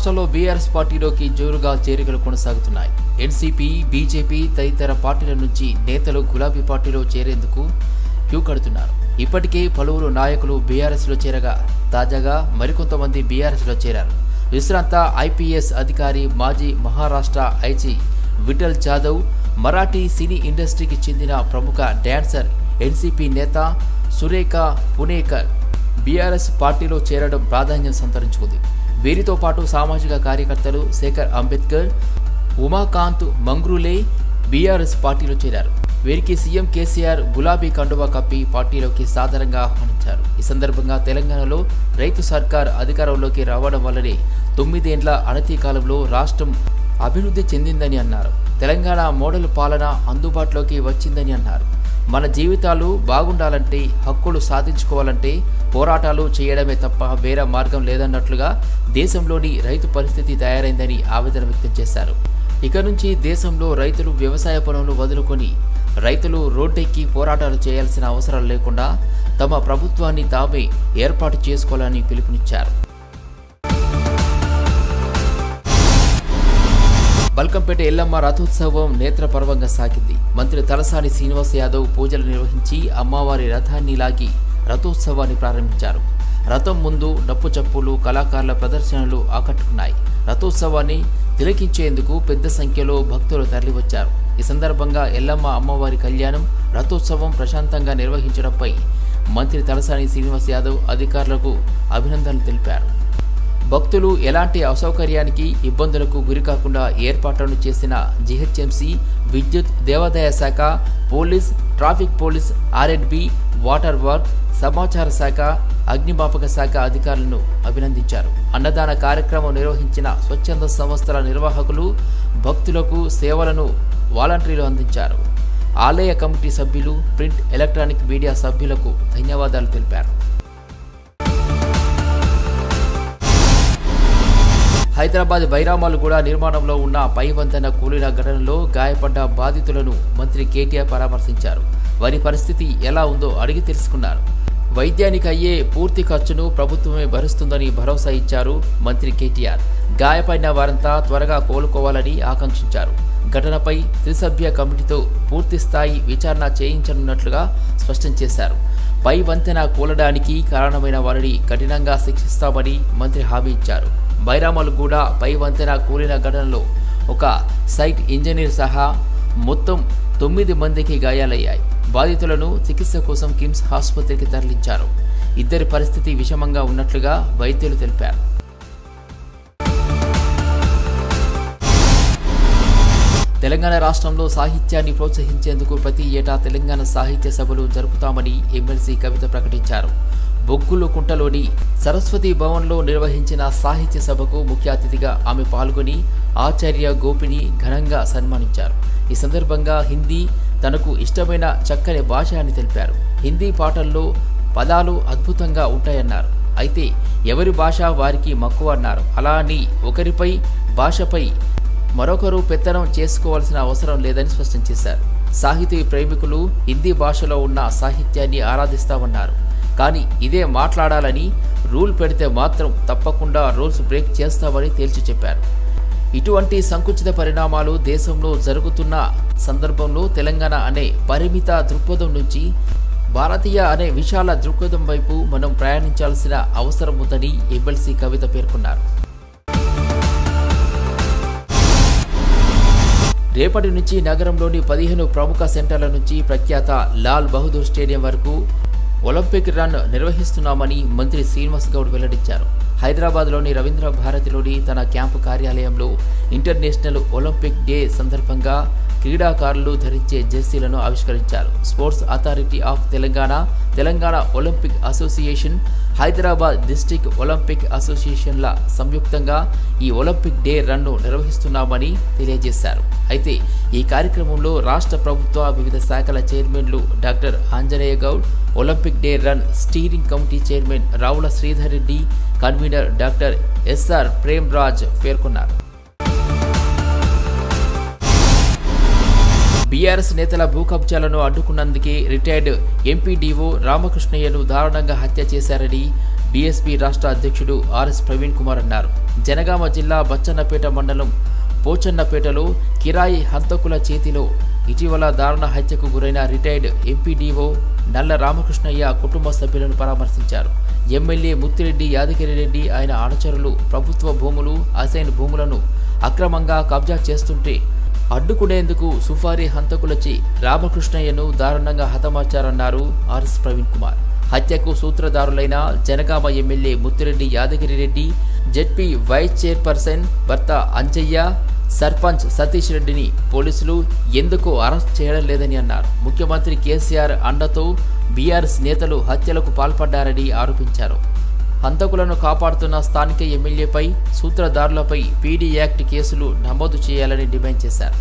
రాష్ట్రంలో బీఆర్ఎస్ పార్టీలోకి జోరుగా చేరికలు కొనసాగుతున్నాయి ఎన్సీపీ బీజేపీ తదితర పార్టీల నుంచి నేతలు గులాబీ పార్టీలో చేరేందుకు క్యూ కడుతున్నారు ఇప్పటికే పలువురు నాయకులు బీఆర్ఎస్లో చేరగా తాజాగా మరికొంతమంది బీఆర్ఎస్లో చేరారు విశ్రాంత ఐపీఎస్ అధికారి మాజీ మహారాష్ట్ర ఐజీ విఠల్ జాదవ్ మరాఠీ సినీ ఇండస్ట్రీకి చెందిన ప్రముఖ డాన్సర్ ఎన్సీపీ నేత సురేఖ పునేకర్ బీఆర్ఎస్ పార్టీలో చేరడం ప్రాధాన్యం సంతరించుకుంది వీరితో పాటు సామాజిక కార్యకర్తలు శేఖర్ అంబేద్కర్ ఉమాకాంత్ మంగ్రూలే బీఆర్ఎస్ పార్టీలో చేరారు వీరికి సీఎం కేసీఆర్ గులాబీ కండువా కప్పి పార్టీలోకి సాధారణంగా ఆహ్వానించారు ఈ సందర్భంగా తెలంగాణలో రైతు సర్కార్ అధికారంలోకి రావడం వల్లనే తొమ్మిదేండ్ల అనతి కాలంలో రాష్ట్రం అభివృద్ధి చెందిందని అన్నారు తెలంగాణ మోడల్ పాలన అందుబాటులోకి వచ్చిందని అన్నారు మన జీవితాలు బాగుండాలంటే హక్కులు సాధించుకోవాలంటే పోరాటాలు చేయడమే తప్ప వేరే మార్గం లేదన్నట్లుగా దేశంలోని రైతు పరిస్థితి తయారైందని ఆవేదన వ్యక్తం చేశారు ఇక నుంచి దేశంలో రైతులు వ్యవసాయ పనులు వదులుకొని రైతులు రోడ్డెక్కి పోరాటాలు చేయాల్సిన అవసరం లేకుండా తమ ప్రభుత్వాన్ని తామే ఏర్పాటు చేసుకోవాలని పిలుపునిచ్చారు బల్కంపేట ఎల్లమ్మ రథోత్సవం నేత్రపర్వంగా సాగింది మంత్రి తలసాని శ్రీనివాస్ యాదవ్ పూజలు నిర్వహించి అమ్మవారి రథాన్ని లాగి రథోత్సవాన్ని ప్రారంభించారు రథం ముందు డప్పు చప్పులు కళాకారుల ప్రదర్శనలు ఆకట్టుకున్నాయి రథోత్సవాన్ని తిలకించేందుకు పెద్ద సంఖ్యలో భక్తులు తరలివచ్చారు ఈ సందర్భంగా ఎల్లమ్మ అమ్మవారి కళ్యాణం రథోత్సవం ప్రశాంతంగా నిర్వహించడంపై మంత్రి తలసాని శ్రీనివాస్ యాదవ్ అధికారులకు అభినందనలు తెలిపారు భక్తులు ఎలాంటి అసౌకర్యానికి ఇబ్బందులకు గురికాకుండా ఏర్పాట్లను చేసిన జిహెచ్ఎంసీ విద్యుత్ దేవాదాయ శాఖ police traffic police R and B water work సమాచార శాఖ అగ్నిమాపక శాఖ అధికారులను అభినందించారు అన్నదాన కార్యక్రమం నిర్వహించిన స్వచ్ఛంద సంస్థల నిర్వాహకులు భక్తులకు సేవలను వాలంటీర్లు అందించారు ఆలయ కమిటీ సభ్యులు ప్రింట్ ఎలక్ట్రానిక్ మీడియా సభ్యులకు ధన్యవాదాలు తెలిపారు హైదరాబాద్ బైరామాలుగూడ నిర్మాణంలో ఉన్న పై వంతెన కూలిన ఘటనలో గాయపడ్డ బాధితులను మంత్రి కేటీఆర్ పరామర్శించారు వారి పరిస్థితి ఎలా ఉందో అడిగి తెలుసుకున్నారు వైద్యానికి అయ్యే పూర్తి ఖర్చును ప్రభుత్వమే భరిస్తుందని భరోసా ఇచ్చారు మంత్రి కేటీఆర్ గాయపడిన వారంతా త్వరగా కోలుకోవాలని ఆకాంక్షించారు ఘటనపై త్రిసభ్య కమిటీతో పూర్తి స్థాయి విచారణ చేయించనున్నట్లుగా స్పష్టం చేశారు పై వంతెన కూలడానికి కారణమైన వారిని కఠినంగా శిక్షిస్తామని మంత్రి హామీ ఇచ్చారు బైరామలుగూడ పై వంతెన కూలిన ఘటనలో ఒక సైట్ ఇంజనీర్ సహా మొత్తం తొమ్మిది మందికి గాయాలయ్యాయి బాధితులను చికిత్స కోసం కిమ్స్ ఆసుపత్రికి తరలించారు ఇద్దరి పరిస్థితి విషమంగా ఉన్నట్లుగా వైద్యులు తెలిపారు తెలంగాణ రాష్ట్రంలో సాహిత్యాన్ని ప్రోత్సహించేందుకు ప్రతి ఏటా తెలంగాణ సాహిత్య సభలు జరుపుతామని ఎమ్మెల్సీ కవిత ప్రకటించారు బొగ్గులు కుంటలోని సరస్వతి భవన్లో నిర్వహించిన సాహిత్య సభకు ముఖ్య అతిథిగా ఆమె పాల్గొని ఆచార్య గోపిని ఘనంగా సన్మానించారు ఈ సందర్భంగా హిందీ తనకు ఇష్టమైన చక్కని భాష అని తెలిపారు హిందీ పాటల్లో పదాలు అద్భుతంగా ఉంటాయన్నారు అయితే ఎవరి భాష వారికి మక్కువ అన్నారు అలా అని ఒకరిపై భాషపై మరొకరు పెత్తనం చేసుకోవాల్సిన అవసరం లేదని స్పష్టం చేశారు సాహితీ ప్రేమికులు హిందీ భాషలో ఉన్న సాహిత్యాన్ని ఆరాధిస్తామన్నారు కానీ ఇదే మాట్లాడాలని రూల్ పెడితే మాత్రం తప్పకుండా రూల్స్ బ్రేక్ చేస్తామని తేల్చి చెప్పారు ఇటువంటి సంకుచిత పరిణామాలు దేశంలో జరుగుతున్న సందర్భంలో తెలంగాణ అనే పరిమిత దృక్పథం నుంచి భారతీయ అనే విశాల దృక్పథం వైపు మనం ప్రయాణించాల్సిన అవసరం ఉందని ఎమ్మెల్సీ కవిత పేర్కొన్నారు రేపటి నుంచి నగరంలోని పదిహేను ప్రముఖ సెంటర్ల నుంచి ప్రఖ్యాత లాల్ బహదూర్ స్టేడియం వరకు ఒలింపిక్ రన్ నిర్వహిస్తున్నామని మంత్రి శ్రీనివాస్ గౌడ్ వెల్లడించారు హైదరాబాద్లోని రవీంద్ర భారతిలోని తన క్యాంపు కార్యాలయంలో ఇంటర్నేషనల్ ఒలింపిక్ డే సందర్భంగా క్రీడాకారులు ధరించే జెర్సీలను ఆవిష్కరించారు sports authority of Telangana Telangana Olympic association Hyderabad district Olympic అసోసియేషన్ల సంయుక్తంగా ఈ ఒలింపిక్ డే రన్ను నిర్వహిస్తున్నామని తెలియజేశారు అయితే ఈ కార్యక్రమంలో రాష్ట్ర ప్రభుత్వ వివిధ శాఖల చైర్మన్లు doctor Anjaneya Goud Olympic day run steering committee chairman Ravula Sridhar Reddy convener doctor SR Prem Raj పేర్కొన్నారు బీఆర్ఎస్ నేతల భూ కబ్జాలను అడ్డుకున్నందుకే రిటైర్డ్ ఎంపీడీఓ రామకృష్ణయ్యను దారుణంగా హత్య చేశారని బీఎస్పీ రాష్ట్ర అధ్యక్షుడు ఆర్ఎస్ ప్రవీణ్ కుమార్ అన్నారు జనగామ జిల్లా బచ్చన్నపేట మండలం పోచన్నపేటలో కిరాయి హంతకుల చేతిలో ఇటీవల దారుణ హత్యకు గురైన రిటైర్డ్ ఎంపీడీఓ నల్ల రామకృష్ణయ్య కుటుంబ సభ్యులను పరామర్శించారు ఎమ్మెల్యే ముత్తిరెడ్డి యాదగిరిరెడ్డి ఆయన అనుచరులు ప్రభుత్వ భూములు అసైన్ భూములను అక్రమంగా కబ్జా చేస్తుంటే అడ్డుకునేందుకు సుఫారీ హంతకులచి రామకృష్ణయ్యను దారుణంగా హతమార్చారన్నారు ఆర్ఎస్ ప్రవీణ్ కుమార్ హత్యకు సూత్రధారులైన Janagama MLA Muthireddy Yadagirireddy ZP vice chairperson భర్త అంజయ్య సర్పంచ్ సతీష్ రెడ్డిని పోలీసులు ఎందుకు అరెస్ట్ చేయడం లేదని అన్నారు ముఖ్యమంత్రి కేసీఆర్ అండతో బీఆర్ఎస్ నేతలు హత్యలకు పాల్పడ్డారని ఆరోపించారు హంతకులను కాపాడుతున్న స్థానిక ఎమ్మెల్యేపై సూత్రధారులపై పీడీ యాక్ట్ కేసులు నమోదు చేయాలని డిమాండ్ చేశారు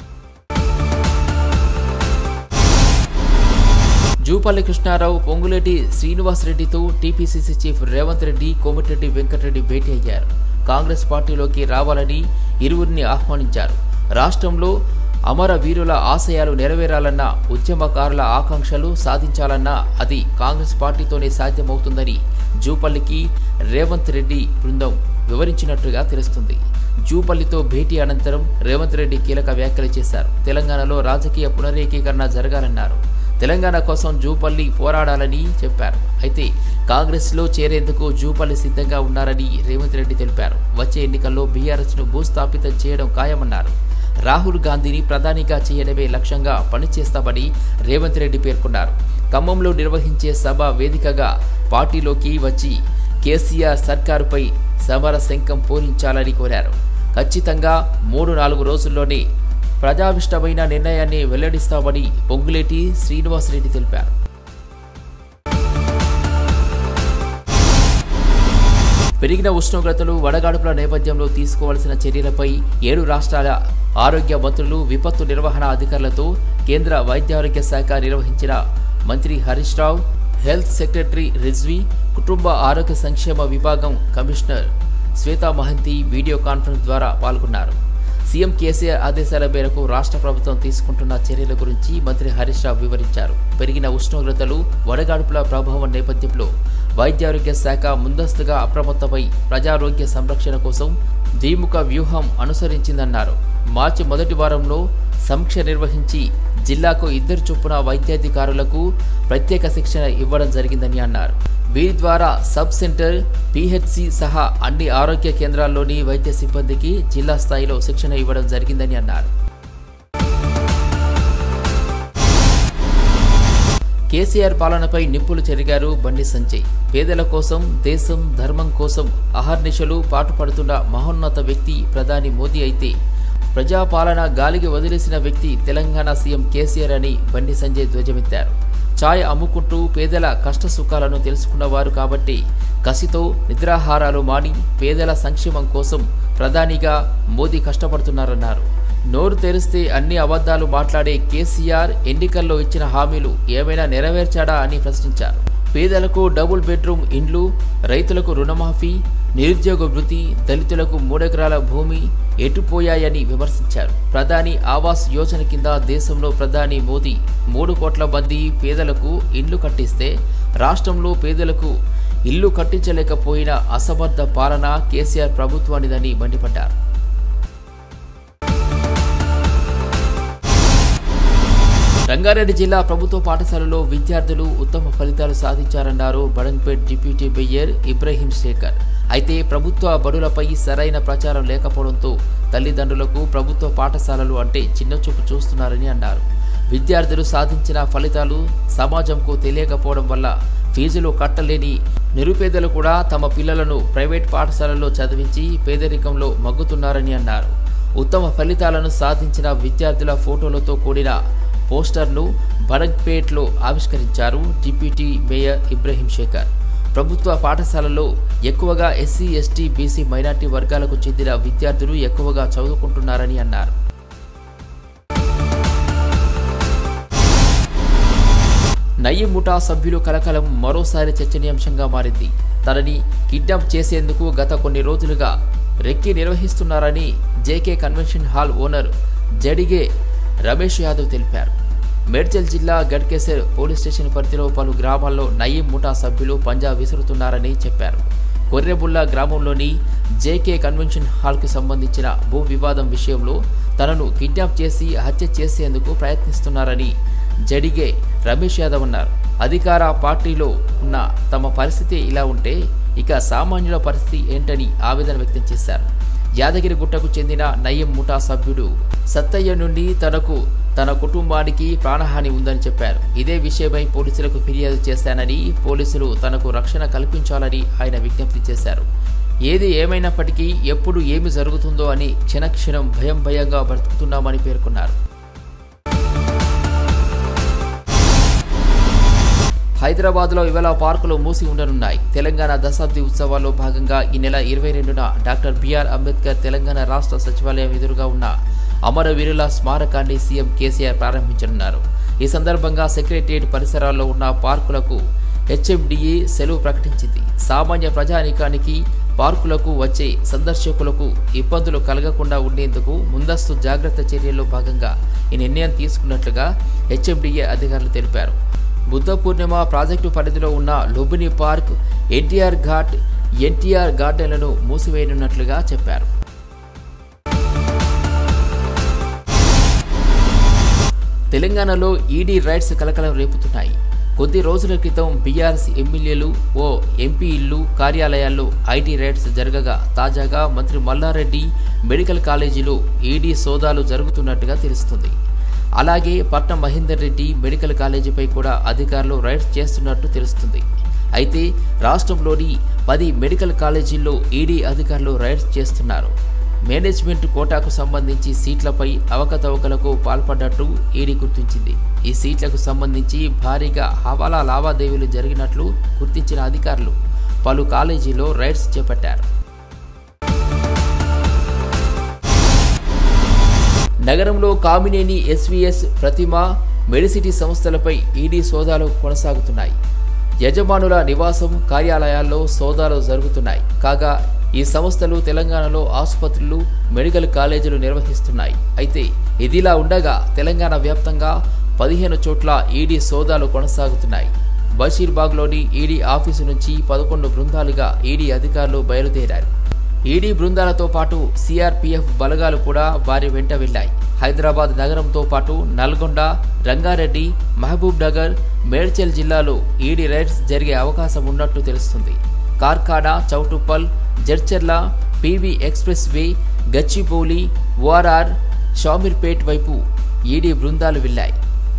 జూపల్లి కృష్ణారావు పొంగులేటి శ్రీనివాసరెడ్డితో టీపీసీసీ చీఫ్ రేవంత్ రెడ్డి కోమటిరెడ్డి వెంకటరెడ్డి భేటీ అయ్యారు కాంగ్రెస్ పార్టీలోకి రావాలని ఇరువురిని ఆహ్వానించారు రాష్ట్రంలో అమర వీరుల ఆశయాలు నెరవేరాలన్న ఉద్యమకారుల ఆకాంక్షలు సాధించాలన్నా అది కాంగ్రెస్ పార్టీతోనే సాధ్యమవుతుందని జూపల్లికి రేవంత్ రెడ్డి బృందం వివరించినట్టుగా తెలుస్తుంది జూపల్లితో భేటీ అనంతరం రేవంత్ రెడ్డి కీలక వ్యాఖ్యలు చేశారు తెలంగాణలో రాజకీయ పునరేకీకరణ జరగాలన్నారు తెలంగాణ కోసం జూపల్లి పోరాడాలని చెప్పారు అయితే కాంగ్రెస్లో చేరేందుకు జూపల్లి సిద్ధంగా ఉన్నారని రేవంత్ రెడ్డి తెలిపారు వచ్చే ఎన్నికల్లో బీఆర్ఎస్ను భూస్థాపితం చేయడం ఖాయమన్నారు రాహుల్ గాంధీని ప్రధానిగా చేయడమే లక్ష్యంగా పనిచేస్తామని రేవంత్ రెడ్డి పేర్కొన్నారు ఖమ్మంలో నిర్వహించే సభ వేదికగా పార్టీలోకి వచ్చి కేసీఆర్ సర్కారుపై సమర శంఖం పూరించాలని కోరారు ఖచ్చితంగా మూడు నాలుగు రోజుల్లోనే ప్రజాభిష్టమైన నిర్ణయాన్ని వెల్లడిస్తామని పొంగులేటి శ్రీనివాసరెడ్డి తెలిపారు పెరిగిన ఉష్ణోగ్రతలు వడగాడుపుల నేపథ్యంలో తీసుకోవాల్సిన చర్యలపై ఏడు రాష్ట్రాల ఆరోగ్య మంత్రులు విపత్తు నిర్వహణ అధికారులతో కేంద్ర వైద్యారోగ్య శాఖ నిర్వహించిన మంత్రి హరీష్ రావు హెల్త్ సెక్రటరీ రిజ్వీ కుటుంబ ఆరోగ్య సంక్షేమ విభాగం commissioner Shweta Mohanty video conference ద్వారా పాల్గొన్నారు సీఎం కేసీఆర్ ఆదేశాల మేరకు రాష్ట్ర ప్రభుత్వం తీసుకుంటున్న చర్యల గురించి మంత్రి హరీష్ రావు వివరించారు పెరిగిన ఉష్ణోగ్రతలు వడగాడుపుల ప్రభావం నేపథ్యంలో వైద్యారోగ్య శాఖ ముందస్తుగా అప్రమత్తమై ప్రజారోగ్య సంరక్షణ కోసం ద్విముఖ వ్యూహం అనుసరించిందన్నారు మార్చి మొదటి వారంలో సమీక్ష నిర్వహించి జిల్లాకు ఇద్దరు చొప్పున వైద్యాధికారులకు ప్రత్యేక శిక్షణ ఇవ్వడం జరిగిందని అన్నారు వీరి ద్వారా సబ్ సెంటర్ పిహెచ్సి సహా అన్ని ఆరోగ్య కేంద్రాల్లోని వైద్య సిబ్బందికి జిల్లా స్థాయిలో శిక్షణ ఇవ్వడం జరిగిందని అన్నారు కేసీఆర్ పాలనపై నిప్పులు చెరిగారు బండి సంజయ్ పేదల కోసం దేశం ధర్మం కోసం అహర్నిశలు పాటుపడుతున్న మహోన్నత వ్యక్తి ప్రధాని మోదీ అయితే ప్రజాపాలన గాలికి వదిలేసిన వ్యక్తి తెలంగాణ సీఎం కేసీఆర్ అని బండి సంజయ్ ధ్వజమెత్తారు ఛాయ్ అమ్ముకుంటూ పేదల కష్ట సుఖాలను తెలుసుకున్నవారు కాబట్టి కసితో నిద్రాహారాలు మాని పేదల సంక్షేమం కోసం ప్రధానిగా మోదీ కష్టపడుతున్నారన్నారు నోరు తెరిస్తే అన్ని అబద్ధాలు మాట్లాడే కేసీఆర్ ఎన్నికల్లో ఇచ్చిన హామీలు ఏమైనా నెరవేర్చాడా అని ప్రశ్నించారు పేదలకు డబుల్ బెడ్రూమ్ ఇండ్లు రైతులకు రుణమాఫీ నిరుద్యోగ వృత్తి దళితులకు మూడెకరాల భూమి ఎటుపోయాయని విమర్శించారు ప్రధాని ఆవాస్ యోజన కింద దేశంలో ప్రధాని మోదీ మూడు కోట్ల మంది పేదలకు ఇల్లు కట్టిస్తే రాష్ట్రంలో పేదలకు ఇల్లు కట్టించలేకపోయిన అసమర్థ పాలన కేసీఆర్ ప్రభుత్వానిదని మండిపడ్డారు రంగారెడ్డి జిల్లా ప్రభుత్వ పాఠశాలలో విద్యార్థులు ఉత్తమ ఫలితాలు సాధించారన్నారు బడంగ్పేట్ డిప్యూటీ మేయర్ ఇబ్రహీం శేఖర్ అయితే ప్రభుత్వ బడులపై సరైన ప్రచారం లేకపోవడంతో తల్లిదండ్రులకు ప్రభుత్వ పాఠశాలలు అంటే చిన్నచూపు చూస్తున్నారని అన్నారు విద్యార్థులు సాధించిన ఫలితాలు సమాజంకు తెలియకపోవడం వల్ల ఫీజులు కట్టలేని నిరుపేదలు కూడా తమ పిల్లలను ప్రైవేట్ పాఠశాలల్లో చదివించి పేదరికంలో మగ్గుతున్నారని అన్నారు ఉత్తమ ఫలితాలను సాధించిన విద్యార్థుల ఫోటోలతో కూడిన పోస్టర్ను బడంగ్పేట్లో ఆవిష్కరించారు డిప్యూటీ మేయర్ ఇబ్రహీం శేఖర్ ప్రభుత్వ పాఠశాలల్లో ఎక్కువగా ఎస్సీ ఎస్టీ బీసీ మైనార్టీ వర్గాలకు చెందిన విద్యార్థులు ఎక్కువగా చదువుకుంటున్నారని అన్నారు నయ్యి ముఠా సభ్యులు కలకలం మరోసారి చర్చనీయాంశంగా మారింది తనని కిడ్నాప్ చేసేందుకు గత కొన్ని రోజులుగా రెక్కి నిర్వహిస్తున్నారని JK convention hall owner Jadige Ramesh Yadav తెలిపారు మేడ్చల్ జిల్లా గడ్కేసర్ పోలీస్ స్టేషన్ పరిధిలో పలు గ్రామాల్లో నయీం ముఠా సభ్యులు పంజా విసురుతున్నారని చెప్పారు కొర్రెబుల్లా గ్రామంలోని జేకే కన్వెన్షన్ హాల్కి సంబంధించిన భూ వివాదం విషయంలో తనను కిడ్నాప్ చేసి హత్య చేసేందుకు ప్రయత్నిస్తున్నారని జడిగే రమేష్ యాదవ్ అన్నారు అధికార పార్టీలో ఉన్న తమ పరిస్థితి ఇలా ఉంటే ఇక సామాన్యుల పరిస్థితి ఏంటని ఆవేదన వ్యక్తం చేశారు యాదగిరిగుట్టకు చెందిన నయ్యం ముఠా సభ్యుడు సత్తయ్య నుండి తనకు తన కుటుంబానికి ప్రాణహాని ఉందని చెప్పారు ఇదే విషయమై పోలీసులకు ఫిర్యాదు చేశానని పోలీసులు తనకు రక్షణ కల్పించాలని ఆయన విజ్ఞప్తి చేశారు ఏది ఏమైనప్పటికీ ఎప్పుడు ఏమి జరుగుతుందో అని క్షణక్షణం భయం భయంగా బ్రతుకుతున్నామని పేర్కొన్నారు హైదరాబాద్లో ఇవాళ పార్కులు మూసి ఉండనున్నాయి తెలంగాణ దశాబ్ది ఉత్సవాల్లో భాగంగా ఈ నెల ఇరవై రెండున డాక్టర్ బిఆర్ అంబేద్కర్ తెలంగాణ రాష్ట్ర సచివాలయం ఎదురుగా ఉన్న అమరవీరుల స్మారకాన్ని సీఎం కేసీఆర్ ప్రారంభించనున్నారు ఈ సందర్భంగా సెక్రటరియట్ పరిసరాల్లో ఉన్న పార్కులకు హెచ్ఎండిఏ సెలవు ప్రకటించింది సామాన్య ప్రజానీకానికి పార్కులకు వచ్చే సందర్శకులకు ఇబ్బందులు కలగకుండా ఉండేందుకు ముందస్తు జాగ్రత్త చర్యల్లో భాగంగా ఈ నిర్ణయం తీసుకున్నట్లుగా హెచ్ఎండిఏ అధికారులు తెలిపారు బుద్ధ పూర్ణిమ ప్రాజెక్టు పరిధిలో ఉన్న Lumbini park NTR ghat NTR గార్డెన్లను మూసివేయనున్నట్లుగా చెప్పారు తెలంగాణలో ఈడీ రైట్స్ కలకలం రేపుతున్నాయి కొద్ది రోజుల క్రితం బీఆర్ఎస్ ఎమ్మెల్యేలు ఓ ఎంపీ ఇల్లు కార్యాలయాల్లో ఐటీ రైడ్స్ జరగగా తాజాగా మంత్రి మల్లారెడ్డి మెడికల్ కాలేజీలో ఈడీ సోదాలు జరుగుతున్నట్టుగా తెలుస్తుంది అలాగే పట్నం మహేందర్ రెడ్డి మెడికల్ కాలేజీపై కూడా అధికారులు రైడ్స్ చేస్తున్నట్టు తెలుస్తుంది అయితే రాష్ట్రంలోని పది మెడికల్ కాలేజీల్లో ఈడీ అధికారులు రైడ్స్ చేస్తున్నారు మేనేజ్మెంట్ కోటాకు సంబంధించి సీట్లపై అవకతవకలకు పాల్పడ్డట్టు ఈడీ గుర్తించింది ఈ సీట్లకు సంబంధించి భారీగా హవాలా లావాదేవీలు జరిగినట్లు గుర్తించిన అధికారులు పలు కాలేజీలో రైడ్స్ చేపట్టారు నగరంలో కామినేని ఎస్వీఎస్ ప్రతిమ మెడిసిటీ సంస్థలపై ఈడీ సోదాలు కొనసాగుతున్నాయి యజమానుల నివాసం కార్యాలయాల్లో సోదాలు జరుగుతున్నాయి కాగా ఈ సంస్థలు తెలంగాణలో ఆసుపత్రులు మెడికల్ కాలేజీలు నిర్వహిస్తున్నాయి అయితే ఇదిలా ఉండగా తెలంగాణ వ్యాప్తంగా పదిహేను చోట్ల ఈడీ సోదాలు కొనసాగుతున్నాయి బషీర్బాగ్లోని ఈడీ ఆఫీసు నుంచి పదకొండు బృందాలుగా ఈడీ అధికారులు బయలుదేరారు ఈడీ బృందాలతో పాటు సిఆర్పీఎఫ్ బలగాలు కూడా వారి వెంట వెళ్లాయి హైదరాబాద్ నగరంతో పాటు నల్గొండ రంగారెడ్డి మహబూబ్ నగర్ మేడ్చల్ జిల్లాలో ఈడీ రైడ్స్ జరిగే అవకాశం ఉన్నట్టు తెలుస్తుంది Karkhana Choutuppal Jadcherla PV express way Gachibowli ORR Shamirpet వైపు ఈడీ బృందాలు వెళ్లాయి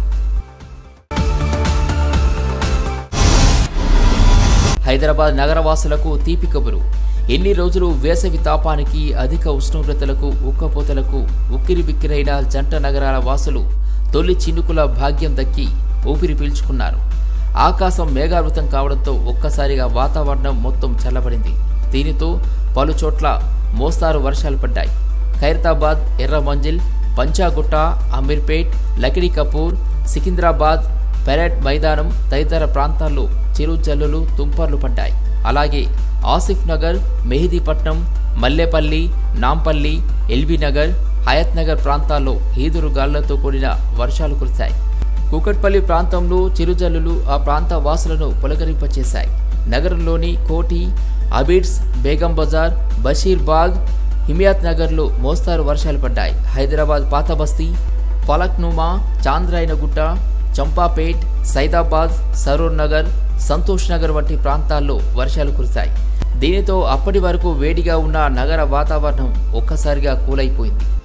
హైదరాబాద్ నగరవాసులకు తీపి కబురు ఎన్ని రోజులు వేసవి తాపానికి అధిక ఉష్ణోగ్రతలకు ఉక్కపోతలకు ఉక్కిరి బిక్కిరైన జంట నగరాల వాసులు తొలి చినుకుల భాగ్యం దక్కి ఊపిరి పీల్చుకున్నారు ఆకాశం మేఘావృతం కావడంతో ఒక్కసారిగా వాతావరణం మొత్తం చల్లబడింది దీనితో పలు చోట్ల మోస్తారు వర్షాలు పడ్డాయి ఖైరతాబాద్ ఎర్రమంజిల్ పంచాగుట్ట అమీర్పేట్ లకిడి కపూర్ సికింద్రాబాద్ పెరట్ మైదానం తదితర ప్రాంతాల్లో చిరు జల్లులు తుంపర్లు పడ్డాయి అలాగే ఆసిఫ్ నగర్ మెహిదీపట్నం మల్లేపల్లి నాంపల్లి ఎల్బీ నగర్ హయత్ నగర్ ప్రాంతాల్లో ఈదురు గాళ్లతో కూడిన వర్షాలు కురిశాయి కూకట్పల్లి ప్రాంతంలో చిరుజల్లులు ఆ ప్రాంత వాసులను పులకరింపచేశాయి నగరంలోని కోటి అబిడ్స్ బేగం బజార్ బషీర్బాగ్ హిమియాత్ నగర్లో మోస్తారు వర్షాలు పడ్డాయి హైదరాబాద్ పాత బస్తీ ఫలక్నుమా చాంద్రాయనగుట్ట చంపాపేట్ సైదాబాద్ సరూర్ నగర్ సంతోష్ నగర్ వంటి ప్రాంతాల్లో వర్షాలు కురిశాయి దీనితో అప్పటి వరకు వేడిగా ఉన్న నగర వాతావరణం ఒక్కసారిగా కూలైపోయింది